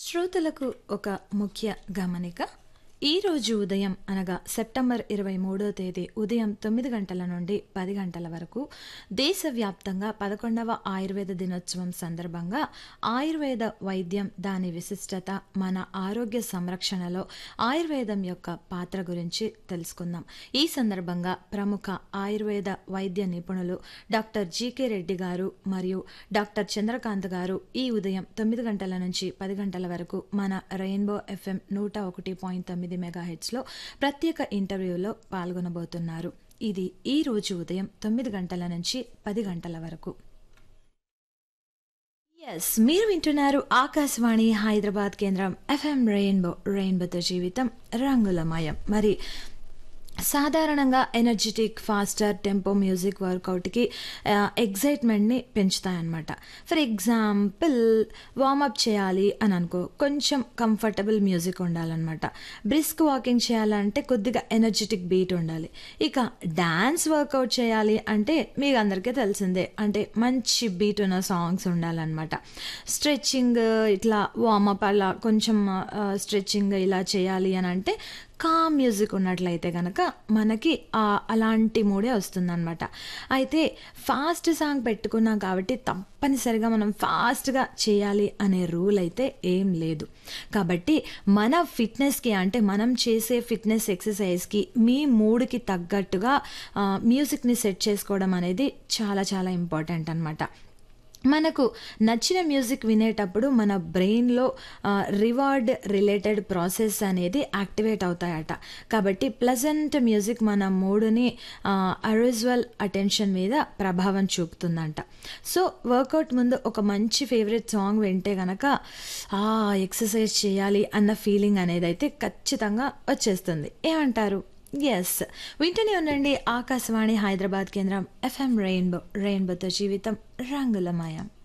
శ్రోతలకు ఒక ముఖ్య గమనిక ఈ రోజు ఉదయం అనగా సెప్టెంబర్ ఇరవై మూడో తేదీ ఉదయం తొమ్మిది గంటల నుండి పది గంటల వరకు దేశవ్యాప్తంగా పదకొండవ ఆయుర్వేద దినోత్సవం సందర్భంగా ఆయుర్వేద వైద్యం దాని విశిష్టత మన ఆరోగ్య సంరక్షణలో ఆయుర్వేదం యొక్క పాత్ర గురించి తెలుసుకుందాం ఈ సందర్భంగా ప్రముఖ ఆయుర్వేద వైద్య నిపుణులు డాక్టర్ జీకే రెడ్డి గారు మరియు డాక్టర్ చంద్రకాంత్ గారు ఈ ఉదయం తొమ్మిది గంటల నుంచి పది గంటల వరకు మన రెయిన్బో ఎఫ్ఎం నూట ఒకటి పాయింట్ తొమ్మిది మెగాహెట్స్లో ప్రత్యేక ఇంటర్వ్యూలో పాల్గొనబోతున్నారు ఇది ఈ రోజు ఉదయం తొమ్మిది గంటల నుంచి పది గంటల వరకు ఎస్ మీరు వింటున్నారు ఆకాశవాణి హైదరాబాద్ కేంద్రం ఎఫ్ఎం రెయిన్బో రెయిన్బోతో జీవితం రంగులమయం మరి సాధారణంగా ఎనర్జెటిక్ ఫాస్టర్ టెంపో మ్యూజిక్ వర్కౌట్కి ఎగ్జైట్మెంట్ని పెంచుతాయన్నమాట ఫర్ ఎగ్జాంపుల్ వార్మప్ చేయాలి అని అనుకో కొంచెం కంఫర్టబుల్ మ్యూజిక్ ఉండాలన్నమాట బ్రిస్క్ వాకింగ్ చేయాలంటే కొద్దిగా ఎనర్జెటిక్ బీట్ ఉండాలి ఇక డ్యాన్స్ వర్కౌట్ చేయాలి అంటే మీకు అందరికీ తెలిసిందే అంటే మంచి బీట్ ఉన్న సాంగ్స్ ఉండాలన్నమాట స్ట్రెచ్చింగ్ ఇట్లా వార్మప్ అలా కొంచెం స్ట్రెచ్చింగ్ ఇలా చేయాలి అని అంటే కామ్ మ్యూజిక్ ఉన్నట్లయితే కనుక మనకి అలాంటి మూడే వస్తుందన్నమాట అయితే ఫాస్ట్ సాంగ్ పెట్టుకున్నాం కాబట్టి తప్పనిసరిగా మనం ఫాస్ట్గా చేయాలి అనే రూల్ అయితే ఏం లేదు కాబట్టి మన ఫిట్నెస్కి అంటే మనం చేసే ఫిట్నెస్ ఎక్సర్సైజ్కి మీ మూడ్కి తగ్గట్టుగా మ్యూజిక్ని సెట్ చేసుకోవడం అనేది చాలా చాలా ఇంపార్టెంట్ అనమాట మనకు నచ్చిన మ్యూజిక్ వినేటప్పుడు మన బ్రెయిన్లో రివార్డ్ రిలేటెడ్ ప్రాసెస్ అనేది యాక్టివేట్ అవుతాయట కాబట్టి ప్లజెంట్ మ్యూజిక్ మన మూడుని అరిజువల్ అటెన్షన్ మీద ప్రభావం చూపుతుందంట సో వర్కౌట్ ముందు ఒక మంచి ఫేవరెట్ సాంగ్ వింటే గనక ఎక్సర్సైజ్ చేయాలి అన్న ఫీలింగ్ అనేది అయితే ఖచ్చితంగా వచ్చేస్తుంది ఏమంటారు ఎస్ వింటూనే ఉండండి ఆకాశవాణి హైదరాబాద్ కేంద్రం ఎఫ్ఎం రెయిన్బో రెయిన్బోతో జీవితం రంగులమయం